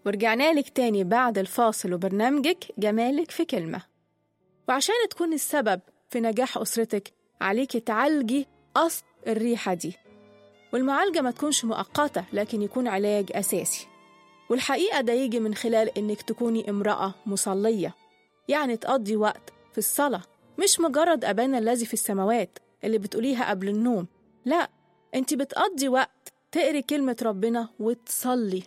ورجعنا لك تاني بعد الفاصل وبرنامجك جمالك في كلمة وعشان تكون السبب في نجاح أسرتك عليكي تعالجي أصل الريحة دي والمعالجة ما تكونش مؤقتة لكن يكون علاج أساسي والحقيقة ده يجي من خلال إنك تكوني امرأة مصلية يعني تقضي وقت في الصلاة مش مجرد أبانا الذي في السماوات اللي بتقوليها قبل النوم لا انت بتقضي وقت تقري كلمة ربنا وتصلي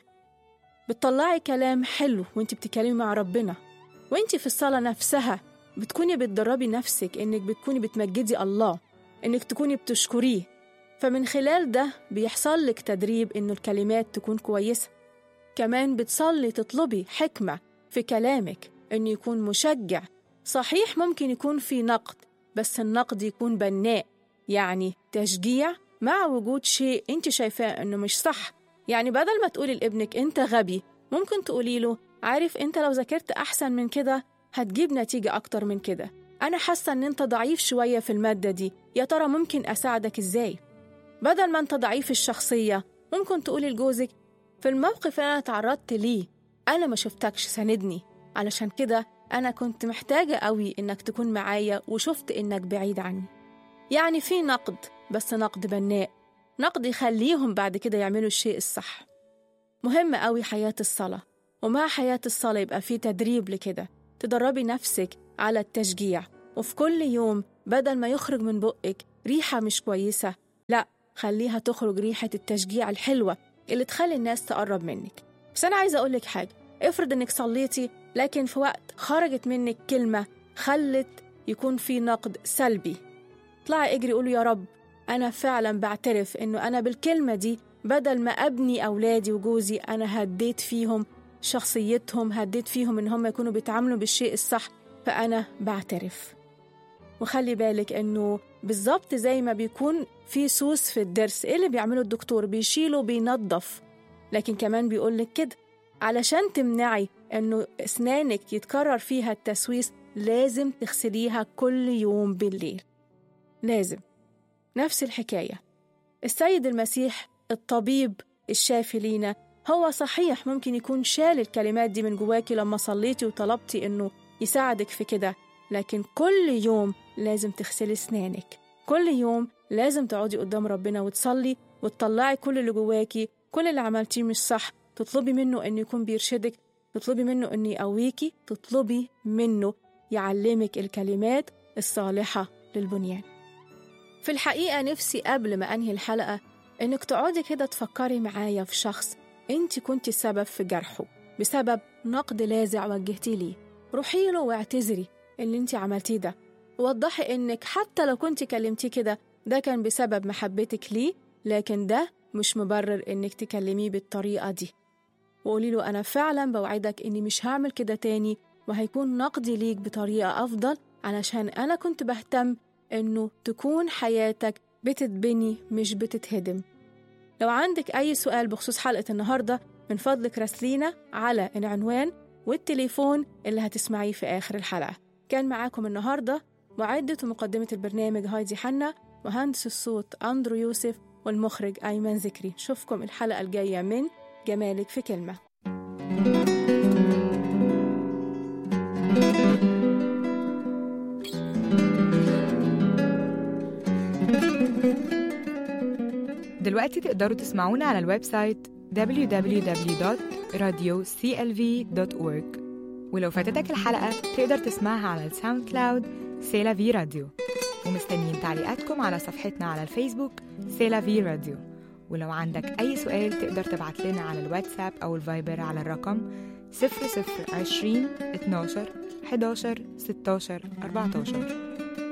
بتطلعي كلام حلو وانت بتتكلمي مع ربنا وانت في الصلاة نفسها بتكوني بتدربي نفسك انك بتكوني بتمجدي الله انك تكوني بتشكريه فمن خلال ده بيحصل لك تدريب انه الكلمات تكون كويسة كمان بتصلي تطلبي حكمة في كلامك انه يكون مشجع صحيح ممكن يكون في نقد بس النقد يكون بناء يعني تشجيع مع وجود شيء انت شايفاه انه مش صح يعني بدل ما تقولي لابنك انت غبي ممكن تقولي له عارف انت لو ذاكرت احسن من كده هتجيب نتيجة اكتر من كده انا حاسة ان انت ضعيف شوية في المادة دي يا ترى ممكن اساعدك ازاي بدل ما انت ضعيف الشخصية ممكن تقولي لجوزك في الموقف اللي انا تعرضت ليه انا ما شفتكش ساندني علشان كده انا كنت محتاجة قوي انك تكون معايا وشفت انك بعيد عني يعني في نقد بس نقد بناء نقد يخليهم بعد كده يعملوا الشيء الصح مهم قوي حياة الصلاة ومع حياة الصلاة يبقى في تدريب لكده تدربي نفسك على التشجيع وفي كل يوم بدل ما يخرج من بقك ريحة مش كويسة لا خليها تخرج ريحة التشجيع الحلوة اللي تخلي الناس تقرب منك بس أنا عايزة أقولك حاجة افرض إنك صليتي لكن في وقت خرجت منك كلمة خلت يكون في نقد سلبي اطلعي اجري قولي يا رب أنا فعلا بعترف إنه أنا بالكلمة دي بدل ما أبني أولادي وجوزي أنا هديت فيهم شخصيتهم هديت فيهم إن هم يكونوا بيتعاملوا بالشيء الصح فأنا بعترف وخلي بالك إنه بالظبط زي ما بيكون في سوس في الضرس إيه اللي بيعمله الدكتور بيشيله بينظف لكن كمان بيقولك كده علشان تمنعي إنه أسنانك يتكرر فيها التسويس لازم تغسليها كل يوم بالليل لازم نفس الحكاية السيد المسيح الطبيب الشافي لينا هو صحيح ممكن يكون شال الكلمات دي من جواكي لما صليتي وطلبتي إنه يساعدك في كده لكن كل يوم لازم تغسلي أسنانك كل يوم لازم تقعدي قدام ربنا وتصلي وتطلعي كل اللي جواكي كل اللي عملتيه مش صح تطلبي منه إنه يكون بيرشدك تطلبي منه إنه يقويكي تطلبي منه يعلمك الكلمات الصالحة للبنيان في الحقيقة نفسي قبل ما أنهي الحلقة إنك تقعدي كده تفكري معايا في شخص أنت كنت السبب في جرحه بسبب نقد لاذع وجهتي ليه روحي له واعتذري اللي أنت عملتيه ده وضحي إنك حتى لو كنت كلمتيه كده ده كان بسبب محبتك ليه لكن ده مش مبرر إنك تكلميه بالطريقة دي وقولي له أنا فعلا بوعدك إني مش هعمل كده تاني وهيكون نقدي ليك بطريقة أفضل علشان أنا كنت بهتم إنه تكون حياتك بتتبني مش بتتهدم لو عندك أي سؤال بخصوص حلقة النهاردة من فضلك راسلينا على العنوان والتليفون اللي هتسمعيه في آخر الحلقة كان معاكم النهاردة معدة ومقدمة البرنامج هايدي حنا مهندس الصوت أندرو يوسف والمخرج أيمن ذكري نشوفكم الحلقة الجاية من جمالك في كلمة دلوقتي تقدروا تسمعونا على الويب سايت www.radioclv.org ولو فاتتك الحلقة تقدر تسمعها على الساوند كلاود سيلا في راديو ومستنيين تعليقاتكم على صفحتنا على الفيسبوك سيلا في راديو ولو عندك أي سؤال تقدر تبعت لنا على الواتساب أو الفايبر على الرقم 0020 12 11 16 14